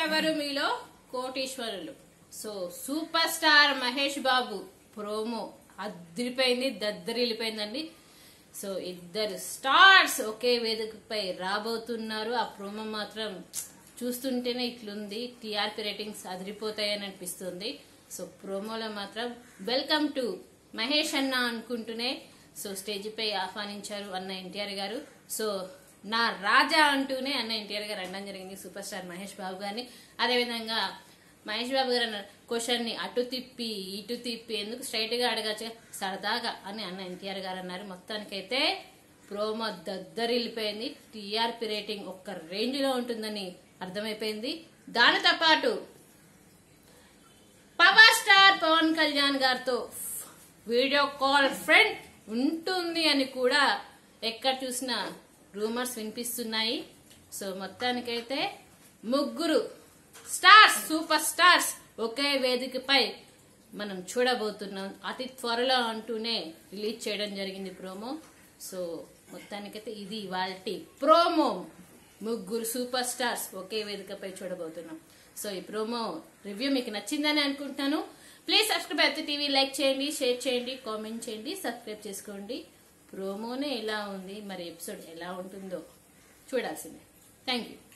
ఎవరు Meelo Koteeswarulu so super star Mahesh Babu promo అదిరిపోయింది దద్దరిల్లిపోయిందండి సో ఇద్దరు స్టార్స్ ఒకే వేదికపై రాబోతున్నారు ఆ ప్రోమో మాత్రం చూస్తుంటేనే ఇట్లుంది టీఆర్పీ రేటింగ్స్ అదిరిపోతాయని అనిపిస్తుంది సో ప్రోమోలో మాత్రం వెల్కమ్ టు మహేష్ అన్న అనుకుంటూనే సో స్టేజ్ పై ఆహ్వానించారు అన్న ఎన్టీఆర్ గారు సో నా రాజా అంటూనే అన్న ఎన్టీఆర్ గారు అనడం జరిగింది సూపర్ స్టార్ మహేష్ బాబు గారిని అదేవిధంగా మహేష్ బాబు గారు అన్నారు క్వశ్చన్ ని అటు తిప్పి ఇటు తిప్పి ఎందుకు స్ట్రైట్ గా అడగచ్చు సరదాగా అని అన్న ఎన్టీఆర్ గారు అన్నారు మొత్తానికైతే ప్రోమో దద్దరిల్లిపోయింది టీఆర్పీ రేటింగ్ ఒక్క రేంజ్ లో ఉంటుందని అర్థమైపోయింది దానితో పాటు పవర్ స్టార్ పవన్ కళ్యాణ్ గారితో వీడియో కాల్ ఫ్రెండ్ ఉంటుంది అని కూడా ఎక్కడ చూసినా రూమర్స్ వినిపిస్తున్నాయి సో మొత్తానికైతే ముగ్గురు స్టార్స్ సూపర్ స్టార్స్ ఒకే వేదికపై మనం చూడబోతున్నాం అతి త్వరలో అంటూనే రిలీజ్ చేయడం జరిగింది ప్రోమో సో మొత్తానికైతే ఇది వాళ్ళ ప్రోమో ముగ్గురు సూపర్ స్టార్స్ ఒకే వేదికపై చూడబోతున్నాం సో ఈ ప్రోమో రివ్యూ మీకు నచ్చిందని అనుకుంటున్నాను ప్లీజ్ సబ్స్క్రైబ్ అయితే టీవీ లైక్ చేయండి షేర్ చేయండి కామెంట్ చేయండి సబ్స్క్రైబ్ చేసుకోండి ప్రోమోనే ఎలా ఉంది మరి ఎపిసోడ్ ఎలా ఉంటుందో చూడాల్సిందే థ్యాంక్ యూ